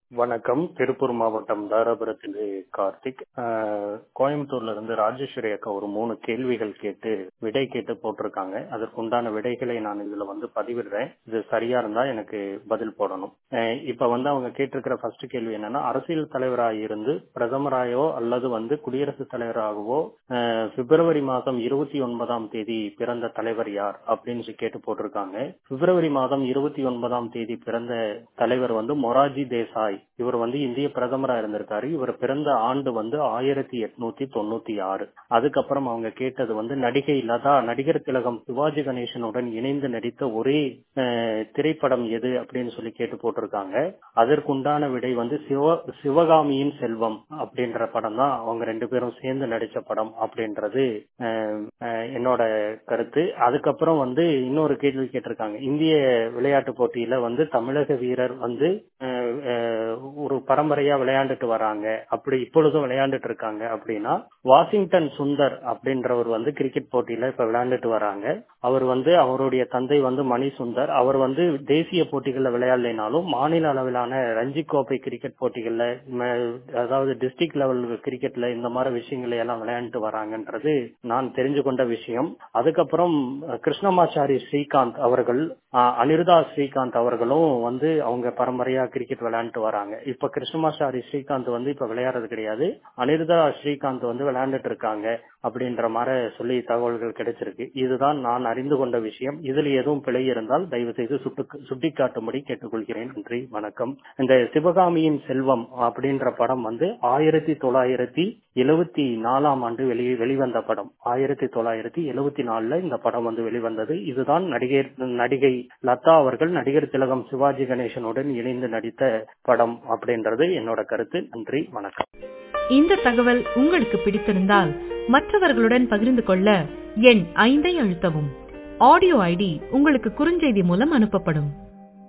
வணக்கம் திருப்பூர் மாவட்டம் தாராபுரத்திலிருந்து கார்த்திக் ஆஹ், கோயம்புத்தூர்ல இருந்து ராஜேஸ்வரி அக்கா ஒரு மூணு கேள்விகள் கேட்டு விடை கேட்டு போட்டிருக்காங்க அதற்குண்டான விடைகளை நான் இதுல வந்து பதிவிடுறேன் இது சரியா இருந்தா எனக்கு பதில் போடணும் ஆஹ், இப்ப வந்து அவங்க கேட்டிருக்கிற ஃபர்ஸ்ட் கேள்வி என்னன்னா அரசியல் தலைவராக இருந்து பிரதமராயோ அல்லது வந்து குடியரசுத் தலைவராகவோ ஆஹ், பிப்ரவரி மாதம் இருபத்தி ஒன்பதாம் தேதி பிறந்த தலைவர் யார் அப்படின்னு சொல்லி கேட்டு போட்டிருக்காங்க பிப்ரவரி மாதம் இருபத்தி ஒன்பதாம் தேதி பிறந்த தலைவர் வந்து மொராஜி தேசாய் இவர் வந்து இந்திய பிரதமரா இருந்திருக்காரு இவர் பிறந்த ஆண்டு வந்து ஆயிரத்தி எட்நூத்தி தொண்ணூத்தி ஆறு அதுக்கப்புறம் அவங்க கேட்டது வந்து நடிகை லதா நடிகர் திலகம் சிவாஜி கணேசனுடன் இணைந்து நடித்த ஒரே அஹ், திரைப்படம் எது அப்படின்னு சொல்லி கேட்டு போட்டிருக்காங்க அதற்குண்டான விடை வந்து சிவ சிவகாமியின் செல்வம் அப்படின்ற படம் தான் அவங்க ரெண்டு பேரும் சேர்ந்து நடிச்ச படம் அப்படின்றது அஹ், அஹ், என்னோட கருத்து அதுக்கப்புறம் வந்து இன்னொரு கேள்வி கேட்டிருக்காங்க இந்திய விளையாட்டு போட்டியில வந்து தமிழக வீரர் வந்து அஹ், அஹ், ஒரு பரம்பரையா விளையாண்டுட்டு வராங்க அப்படி இப்பொழுதும் விளையாண்டுட்டு இருக்காங்க அப்படின்னா வாஷிங்டன் சுந்தர் அப்படின்றவர் வந்து கிரிக்கெட் போட்டியில இப்ப விளையாண்டுட்டு வராங்க அவர் வந்து அவருடைய தந்தை வந்து மணி சுந்தர் அவர் வந்து தேசிய போட்டிகள்ல விளையாடலைனாலும் மாநில அளவிலான ரஞ்சி கோப்பை கிரிக்கெட் போட்டிகள்ல ம- அதாவது டிஸ்ட்ரிக்ட் லெவல் கிரிக்கெட்ல இந்த மாதிரி விஷயங்களை எல்லாம் விளையாண்டுட்டு வராங்கன்றது நான் தெரிஞ்சு கொண்ட விஷயம் அதுக்கப்புறம் அஹ், கிருஷ்ணமாச்சாரி ஸ்ரீகாந்த் அவர்கள் அஹ், அனிருதா ஸ்ரீகாந்த் அவர்களும் வந்து அவங்க பரம்பரையா கிரிக்கெட் விளையாண்டுட்டு வராங்க இப்ப கிருஷ்ணமாச்சாரி ஸ்ரீகாந்த் வந்து இப்ப விளையாடுறது கிடையாது அனிருதா ஸ்ரீகாந்த் வந்து விளையாண்டுட்டு இருக்காங்க அப்படின்ற மாதிரி சொல்லி தகவல்கள் கிடைச்சிருக்கு இதுதான் நான் அறிந்து கொண்ட விஷயம் இதில் எதுவும் பிழை இருந்தால் தயவு செய்து சுட்டு சுட்டிக்காட்டும்படி கேட்டுக்கொள்கிறேன் நன்றி வணக்கம் இந்த சிவகாமியின் செல்வம் அப்படின்ற படம் வந்து ஆயிரத்தி தொள்ளாயிரத்தி எழுவத்தி நாலாம் ஆண்டு வெளி வெளிவந்த படம் ஆயிரத்தி தொள்ளாயிரத்தி எழுவத்தி நாலுல இந்த படம் வந்து வெளிவந்தது இதுதான் நடிகை நடிகை லதா அவர்கள் நடிகர் திலகம் சிவாஜி கணேசனுடன் இணைந்து நடித்த படம் அப்படின்றது என்னோட கருத்து நன்றி வணக்கம் இந்த தகவல் உங்களுக்கு பிடித்திருந்தால் மற்றவர்களுடன் பகிர்ந்து கொள்ள எண் ஐந்தை அழுத்தவும் ஆடியோ ஐடி உங்களுக்கு குறுஞ்செய்தி மூலம் அனுப்பப்படும்